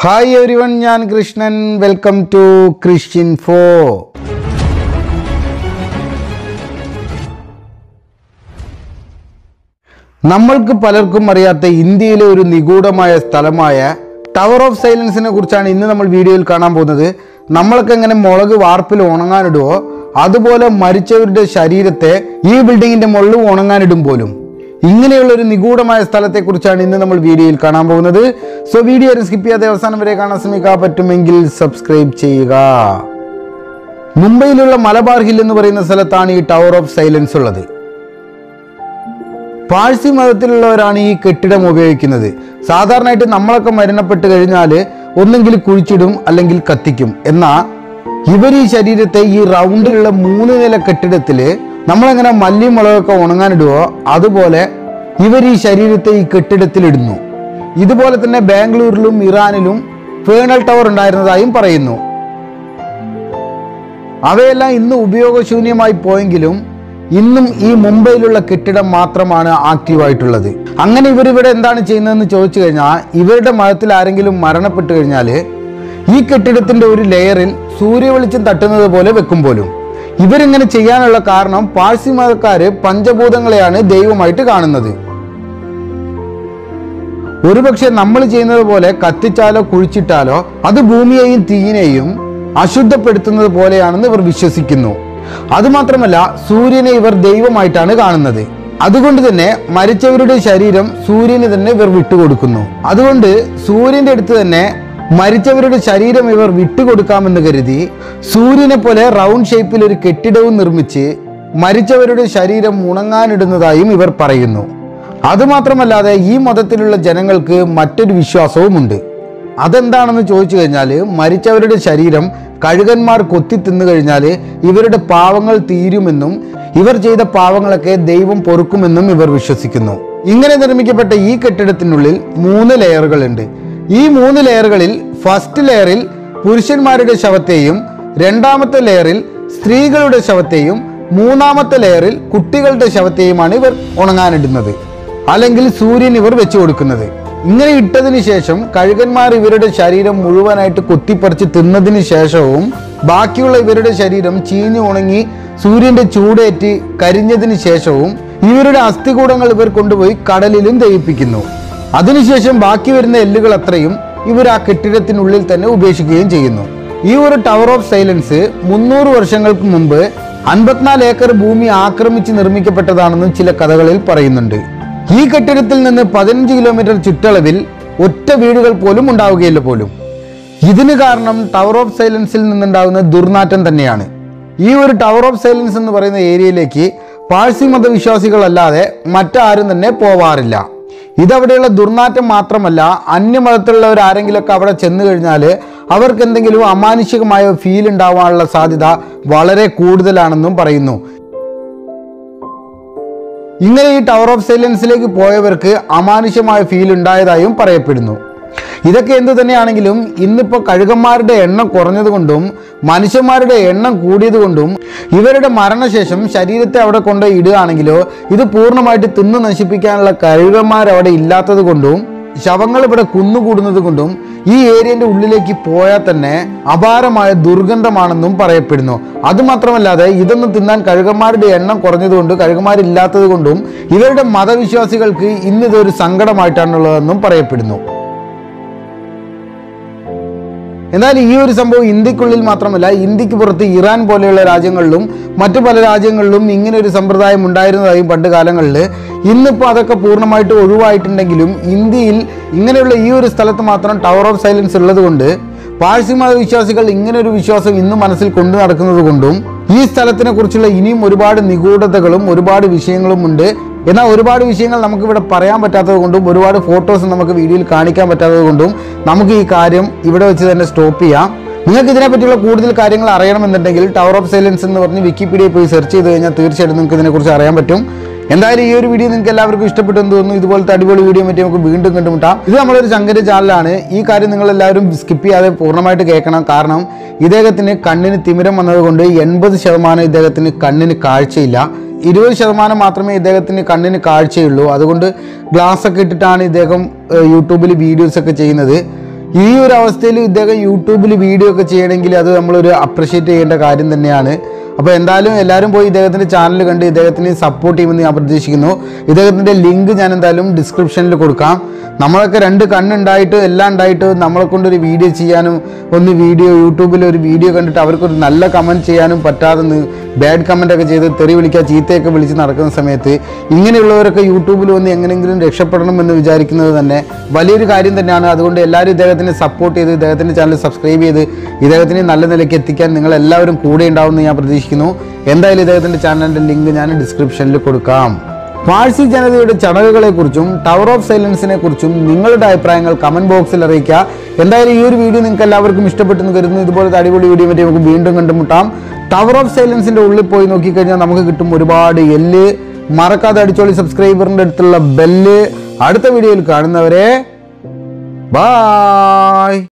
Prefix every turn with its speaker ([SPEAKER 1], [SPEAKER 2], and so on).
[SPEAKER 1] hi every one ഞാൻ Krishnan welcome to Christian ഫോ നമ്മൾക്ക് പലർക്കും അറിയാത്ത ഇന്ത്യയിലെ ഒരു നിഗൂഢമായ സ്ഥലമായ ടവർ ഓഫ് സൈലൻസിനെ കുറിച്ചാണ് ഇന്ന് നമ്മൾ വീഡിയോയിൽ കാണാൻ പോകുന്നത് നമ്മളൊക്കെ എങ്ങനെ മുളക് വാർപ്പിൽ ഉണങ്ങാനിടുവോ അതുപോലെ മരിച്ചവരുടെ ശരീരത്തെ ഈ ബിൽഡിങ്ങിന്റെ മുകളിൽ ഉണങ്ങാനിടും പോലും ഇങ്ങനെയുള്ള ഒരു നിഗൂഢമായ സ്ഥലത്തെക്കുറിച്ചാണ് ഇന്ന് നമ്മൾ വീഡിയോയിൽ കാണാൻ പോകുന്നത് സോ വീഡിയോ സ്കിപ്പ് ചെയ്യാതെ അവസാനം വരെ കാണാൻ ശ്രമിക്കുക പറ്റുമെങ്കിൽ സബ്സ്ക്രൈബ് ചെയ്യുക മുംബൈയിലുള്ള മലബാർ ഹിൽ എന്ന് പറയുന്ന സ്ഥലത്താണ് ഈ ടവർ ഓഫ് സൈലൻസ് ഉള്ളത് പാഴ്സി മതത്തിലുള്ളവരാണ് ഈ കെട്ടിടം ഉപയോഗിക്കുന്നത് സാധാരണയായിട്ട് നമ്മളൊക്കെ മരണപ്പെട്ട് കഴിഞ്ഞാൽ ഒന്നെങ്കിൽ കുഴിച്ചിടും അല്ലെങ്കിൽ കത്തിക്കും എന്നാ ഇവർ ഈ ശരീരത്തെ ഈ റൗണ്ടിലുള്ള മൂന്ന് നില കെട്ടിടത്തില് നമ്മളെങ്ങനെ മല്ലി മുളകൊക്കെ ഉണങ്ങാനിടുവോ അതുപോലെ ഇവർ ഈ ശരീരത്തെ ഈ കെട്ടിടത്തിലിടുന്നു ഇതുപോലെ തന്നെ ബാംഗ്ലൂരിലും ഇറാനിലും ഫേണൽ ടവർ ഉണ്ടായിരുന്നതായും പറയുന്നു അവയെല്ലാം ഇന്ന് ഉപയോഗശൂന്യമായി പോയെങ്കിലും ഇന്നും ഈ മുംബൈയിലുള്ള കെട്ടിടം മാത്രമാണ് ആക്റ്റീവായിട്ടുള്ളത് അങ്ങനെ ഇവരിവിടെ എന്താണ് ചെയ്യുന്നതെന്ന് ചോദിച്ചു കഴിഞ്ഞാൽ ഇവരുടെ മതത്തിൽ ആരെങ്കിലും മരണപ്പെട്ടു കഴിഞ്ഞാൽ ഈ കെട്ടിടത്തിന്റെ ഒരു ലെയറിൽ സൂര്യവെളിച്ചം തട്ടുന്നത് പോലെ വെക്കും പോലും ഇവരിങ്ങനെ ചെയ്യാനുള്ള കാരണം പാഴ്സി മതക്കാര് പഞ്ചഭൂതങ്ങളെയാണ് ദൈവമായിട്ട് കാണുന്നത് ഒരുപക്ഷെ നമ്മൾ ചെയ്യുന്നത് പോലെ കത്തിച്ചാലോ കുഴിച്ചിട്ടാലോ അത് ഭൂമിയെയും തീയിനെയും അശുദ്ധപ്പെടുത്തുന്നത് പോലെയാണെന്ന് ഇവർ വിശ്വസിക്കുന്നു അതുമാത്രമല്ല സൂര്യനെ ഇവർ ദൈവമായിട്ടാണ് കാണുന്നത് അതുകൊണ്ട് തന്നെ മരിച്ചവരുടെ ശരീരം സൂര്യന് തന്നെ ഇവർ വിട്ടുകൊടുക്കുന്നു അതുകൊണ്ട് സൂര്യന്റെ അടുത്ത് തന്നെ മരിച്ചവരുടെ ശരീരം ഇവർ വിട്ടുകൊടുക്കാമെന്ന് കരുതി സൂര്യനെ പോലെ റൗണ്ട് ഷേപ്പിൽ ഒരു കെട്ടിടവും നിർമ്മിച്ച് മരിച്ചവരുടെ ശരീരം ഉണങ്ങാനിടുന്നതായും ഇവർ പറയുന്നു അതുമാത്രമല്ലാതെ ഈ മതത്തിലുള്ള ജനങ്ങൾക്ക് മറ്റൊരു വിശ്വാസവുമുണ്ട് അതെന്താണെന്ന് ചോദിച്ചു കഴിഞ്ഞാൽ മരിച്ചവരുടെ ശരീരം കഴുകന്മാർ കൊത്തി തിന്നു കഴിഞ്ഞാൽ ഇവരുടെ പാവങ്ങൾ തീരുമെന്നും ഇവർ ചെയ്ത പാവങ്ങളൊക്കെ ദൈവം പൊറുക്കുമെന്നും ഇവർ വിശ്വസിക്കുന്നു ഇങ്ങനെ നിർമ്മിക്കപ്പെട്ട ഈ കെട്ടിടത്തിനുള്ളിൽ മൂന്ന് ലെയറുകളുണ്ട് ഈ മൂന്ന് ലെയറുകളിൽ ഫസ്റ്റ് ലെയറിൽ പുരുഷന്മാരുടെ ശവത്തെയും രണ്ടാമത്തെ ലെയറിൽ സ്ത്രീകളുടെ ശവത്തെയും മൂന്നാമത്തെ ലെയറിൽ കുട്ടികളുടെ ശവത്തെയുമാണ് ഇവർ ഉണങ്ങാനിടുന്നത് അല്ലെങ്കിൽ സൂര്യൻ ഇവർ വെച്ചു കൊടുക്കുന്നത് ഇങ്ങനെ ഇട്ടതിന് ശേഷം കഴുകന്മാർ ഇവരുടെ ശരീരം മുഴുവനായിട്ട് കൊത്തിപ്പറിച്ച് തിന്നതിന് ശേഷവും ബാക്കിയുള്ള ഇവരുടെ ശരീരം ചീഞ്ഞു ഉണങ്ങി സൂര്യന്റെ ചൂടേറ്റ് കരിഞ്ഞതിന് ശേഷവും ഇവരുടെ അസ്ഥികൂടങ്ങൾ ഇവർ കൊണ്ടുപോയി കടലിലും ദഹിപ്പിക്കുന്നു അതിനുശേഷം ബാക്കി വരുന്ന എല്ലുകൾ അത്രയും ഇവർ ആ കെട്ടിടത്തിനുള്ളിൽ തന്നെ ഉപേക്ഷിക്കുകയും ചെയ്യുന്നു ഈ ഒരു ടവർ ഓഫ് സൈലൻസ് മുന്നൂറ് വർഷങ്ങൾക്ക് മുമ്പ് അൻപത്തിനാല് ഏക്കർ ഭൂമി ആക്രമിച്ച് നിർമ്മിക്കപ്പെട്ടതാണെന്നും ചില കഥകളിൽ പറയുന്നുണ്ട് ഈ കെട്ടിടത്തിൽ നിന്ന് പതിനഞ്ച് കിലോമീറ്റർ ചുറ്റളവിൽ ഒറ്റ വീടുകൾ പോലും ഉണ്ടാവുകയില്ല പോലും ഇതിന് കാരണം ടവർ ഓഫ് സൈലൻസിൽ നിന്നുണ്ടാകുന്ന ദുർനാറ്റം തന്നെയാണ് ഈ ഒരു ടവർ ഓഫ് സൈലൻസ് എന്ന് പറയുന്ന ഏരിയയിലേക്ക് പാഴ്സി മതവിശ്വാസികളല്ലാതെ മറ്റാരും തന്നെ പോവാറില്ല ഇതവിടെയുള്ള ദുർനാറ്റം മാത്രമല്ല അന്യമതത്തിലുള്ളവർ ആരെങ്കിലുമൊക്കെ അവിടെ ചെന്ന് കഴിഞ്ഞാൽ അവർക്ക് എന്തെങ്കിലും അമാനുഷികമായ ഫീൽ ഉണ്ടാവാനുള്ള സാധ്യത വളരെ കൂടുതലാണെന്നും പറയുന്നു ഇങ്ങനെ ഈ ടവർ ഓഫ് സൈലൻസിലേക്ക് പോയവർക്ക് അമാനുഷ്യമായ ഫീൽ ഉണ്ടായതായും പറയപ്പെടുന്നു ഇതൊക്കെ എന്തു തന്നെയാണെങ്കിലും ഇന്നിപ്പോൾ കഴുകന്മാരുടെ എണ്ണം കുറഞ്ഞതുകൊണ്ടും മനുഷ്യന്മാരുടെ എണ്ണം കൂടിയതുകൊണ്ടും ഇവരുടെ മരണശേഷം ശരീരത്തെ അവിടെ കൊണ്ട് ഇടുകയാണെങ്കിലോ ഇത് പൂർണ്ണമായിട്ട് തിന്നു നശിപ്പിക്കാനുള്ള കഴുകന്മാർ അവിടെ ഇല്ലാത്തത് കൊണ്ടും ശവങ്ങൾ ഇവിടെ കുന്നുകൂടുന്നത് കൊണ്ടും ഈ ഏരിയന്റെ ഉള്ളിലേക്ക് പോയാൽ തന്നെ അപാരമായ ദുർഗന്ധമാണെന്നും പറയപ്പെടുന്നു അതുമാത്രമല്ലാതെ ഇതൊന്നും തിന്നാൻ കഴുകന്മാരുടെ എണ്ണം കുറഞ്ഞതുകൊണ്ട് കഴുകന്മാരില്ലാത്തത് കൊണ്ടും ഇവരുടെ മതവിശ്വാസികൾക്ക് ഇന്നിതൊരു സങ്കടമായിട്ടാണുള്ളതെന്നും പറയപ്പെടുന്നു എന്നാൽ ഈ ഒരു സംഭവം ഇന്ത്യക്കുള്ളിൽ മാത്രമല്ല ഇന്ത്യക്ക് പുറത്ത് ഇറാൻ പോലെയുള്ള രാജ്യങ്ങളിലും മറ്റു പല രാജ്യങ്ങളിലും ഇങ്ങനെ ഒരു സമ്പ്രദായം ഉണ്ടായിരുന്നതായും പണ്ട് കാലങ്ങളിൽ ഇന്നിപ്പോൾ അതൊക്കെ പൂർണ്ണമായിട്ട് ഒഴിവായിട്ടുണ്ടെങ്കിലും ഇന്ത്യയിൽ ഇങ്ങനെയുള്ള ഈ ഒരു സ്ഥലത്ത് മാത്രം ടവർ ഓഫ് സൈലൻസ് ഉള്ളത് കൊണ്ട് പാഴ്സി മത വിശ്വാസികൾ ഇങ്ങനെ ഒരു വിശ്വാസം ഇന്നും മനസ്സിൽ കൊണ്ടു നടക്കുന്നത് കൊണ്ടും ഈ സ്ഥലത്തിനെ കുറിച്ചുള്ള ഇനിയും ഒരുപാട് നിഗൂഢതകളും ഒരുപാട് വിഷയങ്ങളും ഉണ്ട് എന്നാൽ ഒരുപാട് വിഷയങ്ങൾ നമുക്ക് ഇവിടെ പറയാൻ പറ്റാത്തത് കൊണ്ടും ഒരുപാട് ഫോട്ടോസ് നമുക്ക് വീഡിയോയിൽ കാണിക്കാൻ പറ്റാത്തത് കൊണ്ടും നമുക്ക് ഈ കാര്യം ഇവിടെ വെച്ച് തന്നെ സ്റ്റോപ്പ് ചെയ്യാം നിങ്ങൾക്ക് ഇതിനെപ്പറ്റിയുള്ള കൂടുതൽ കാര്യങ്ങൾ അറിയണമെന്നുണ്ടെങ്കിൽ ടവർ ഓഫ് സൈലൻസ് എന്ന് പറഞ്ഞ് വിക്കിപീഡിയയിൽ പോയി സെർച്ച് ചെയ്ത് കഴിഞ്ഞാൽ തീർച്ചയായിട്ടും നിങ്ങൾക്ക് ഇതിനെക്കുറിച്ച് അറിയാൻ പറ്റും എന്തായാലും ഈ ഒരു വീഡിയോ നിങ്ങൾക്ക് എല്ലാവർക്കും ഇഷ്ടപ്പെട്ടു എന്ന് തോന്നുന്നു ഇതുപോലത്തെ അടിപൊളി വീഡിയോ പറ്റി നമുക്ക് വീണ്ടും കണ്ടുമുട്ടാം ഇത് നമ്മളൊരു ശങ്കര ചാനലാണ് ഈ കാര്യം നിങ്ങൾ എല്ലാവരും സ്കിപ്പ് ചെയ്യാതെ പൂർണ്ണമായിട്ട് കേൾക്കണം കാരണം ഇദ്ദേഹത്തിന് കണ്ണിന് തിമിരം വന്നതുകൊണ്ട് എൺപത് ശതമാനം ഇദ്ദേഹത്തിന് കണ്ണിന് കാഴ്ചയില്ല ഇരുപത് ശതമാനം മാത്രമേ ഇദ്ദേഹത്തിന് കണ്ണിന് കാഴ്ചയുള്ളൂ അതുകൊണ്ട് ഗ്ലാസ് ഒക്കെ ഇട്ടിട്ടാണ് ഇദ്ദേഹം ഏഹ്, യൂട്യൂബിൽ വീഡിയോസ് ഒക്കെ ചെയ്യുന്നത് ഈ ഒരു അവസ്ഥയിൽ ഇദ്ദേഹം യൂട്യൂബിൽ വീഡിയോ ഒക്കെ ചെയ്യണമെങ്കിൽ അത് നമ്മളൊരു അപ്രിഷ്യേറ്റ് ചെയ്യേണ്ട കാര്യം തന്നെയാണ് അപ്പോൾ എന്തായാലും എല്ലാവരും പോയി ഇദ്ദേഹത്തിൻ്റെ ചാനൽ കണ്ട് ഇദ്ദേഹത്തിന് സപ്പോർട്ട് ചെയ്യുമെന്ന് ഞാൻ പ്രതീക്ഷിക്കുന്നു ഇദ്ദേഹത്തിൻ്റെ ലിങ്ക് ഞാൻ എന്തായാലും ഡിസ്ക്രിപ്ഷനിൽ കൊടുക്കാം നമ്മളൊക്കെ രണ്ട് കണ്ണുണ്ടായിട്ട് എല്ലാം ഉണ്ടായിട്ട് നമ്മളെ കൊണ്ടൊരു വീഡിയോ ചെയ്യാനും ഒന്ന് വീഡിയോ യൂട്യൂബിൽ ഒരു വീഡിയോ കണ്ടിട്ട് അവർക്കൊരു നല്ല കമൻറ്റ് ചെയ്യാനും പറ്റാതെ ബാഡ് കമൻ്റ് ഒക്കെ ചെയ്ത് തെറി വിളിക്കുക ചീത്തയൊക്കെ വിളിച്ച് നടക്കുന്ന സമയത്ത് ഇങ്ങനെയുള്ളവരൊക്കെ യൂട്യൂബിൽ വന്ന് എങ്ങനെയെങ്കിലും രക്ഷപ്പെടണം എന്ന് വിചാരിക്കുന്നത് തന്നെ വലിയൊരു കാര്യം തന്നെയാണ് അതുകൊണ്ട് എല്ലാവരും ഇദ്ദേഹത്തിനെ സപ്പോർട്ട് ചെയ്ത് ഇദ്ദേഹത്തിൻ്റെ ചാനൽ സബ്സ്ക്രൈബ് ചെയ്ത് ഇദ്ദേഹത്തിനെ നല്ല നിലയ്ക്ക് എത്തിക്കാൻ നിങ്ങൾ എല്ലാവരും കൂടെ ഉണ്ടാവുമെന്ന് ഞാൻ പ്രതീക്ഷിക്കുന്നു എന്തായാലും ഇദ്ദേഹത്തിൻ്റെ ചാനലിൻ്റെ ലിങ്ക് ഞാൻ ഡിസ്ക്രിപ്ഷനിൽ കൊടുക്കാം പാഴ്സി ജനതയുടെ ചടങ്ങുകളെക്കുറിച്ചും ടവർ ഓഫ് സൈലൻസിനെ കുറിച്ചും നിങ്ങളുടെ അഭിപ്രായങ്ങൾ കമന്റ് ബോക്സിൽ അറിയിക്കുക എന്തായാലും ഈ ഒരു വീഡിയോ നിങ്ങൾക്ക് എല്ലാവർക്കും ഇഷ്ടപ്പെട്ടെന്ന് കരുതുന്നു ഇതുപോലത്തെ അടിപൊളി വീഡിയോ പറ്റി നമുക്ക് വീണ്ടും കണ്ടുമുട്ടാം ടവർ ഓഫ് സൈലൻസിന്റെ ഉള്ളിൽ പോയി നോക്കിക്കഴിഞ്ഞാൽ നമുക്ക് കിട്ടും ഒരുപാട് എല്ല് മറക്കാതെ അടിച്ചോളി സബ്സ്ക്രൈബറിന്റെ അടുത്തുള്ള ബെല്ല് അടുത്ത വീഡിയോയിൽ കാണുന്നവരെ ബായ്